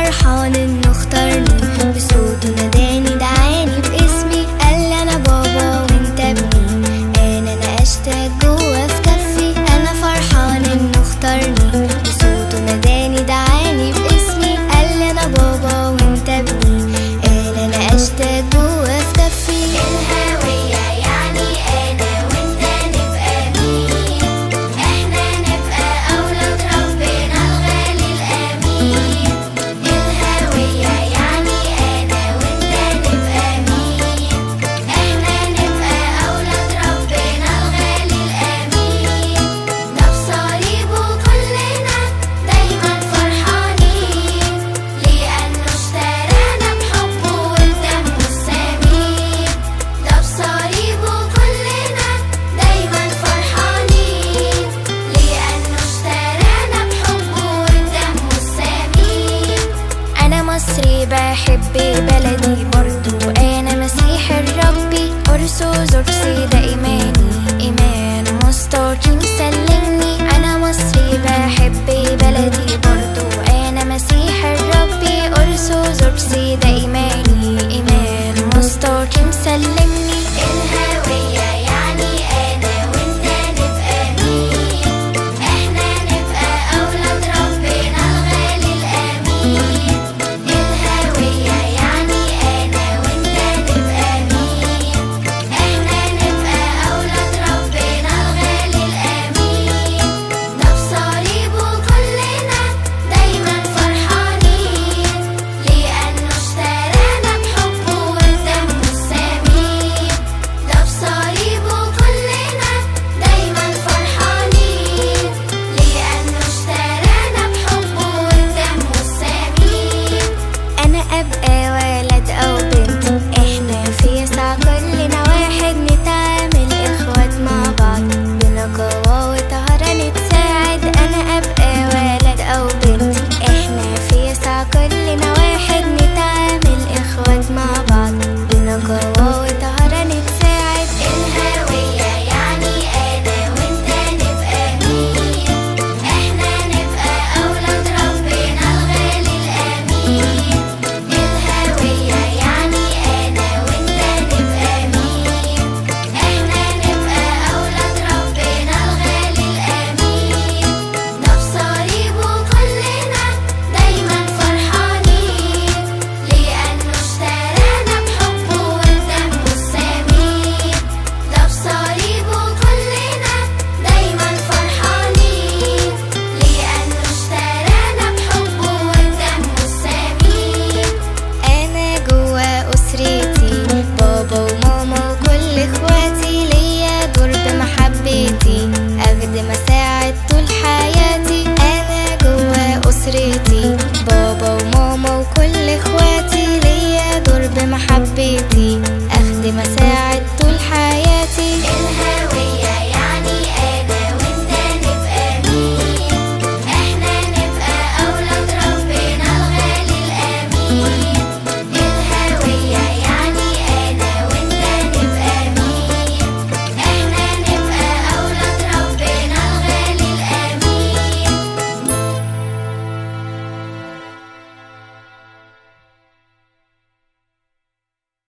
فرحان انه اختارني بصوته ناداني دعاني باسمي قال لي انا بابا وانت ابني انا نقشتك جوه في كفي انا فرحان انه اختارني بصوته ناداني دعاني باسمي قال لي انا بابا وانت ابني انا نقشتك جوه في كفي الهوية يعني انا وانت نبقى مين احنا نبقى اولاد ربنا الغالي الامين الهوية يعني انا وانت نبقى مين احنا نبقى اولاد ربنا الغالي الامين ده بصليبه كلنا دايما فرحانين لانه اشترانا بحبه ودمه الثمين ده بصليبه كلنا دايما فرحانين لانه اشترانا بحبه ودمه الثمين انا مصري بحب بلدي برضو انا مسيح الربي ارثوذكسي ده ايماني ايمان مستقيم سلمني انا مصري بحب بلدي برضو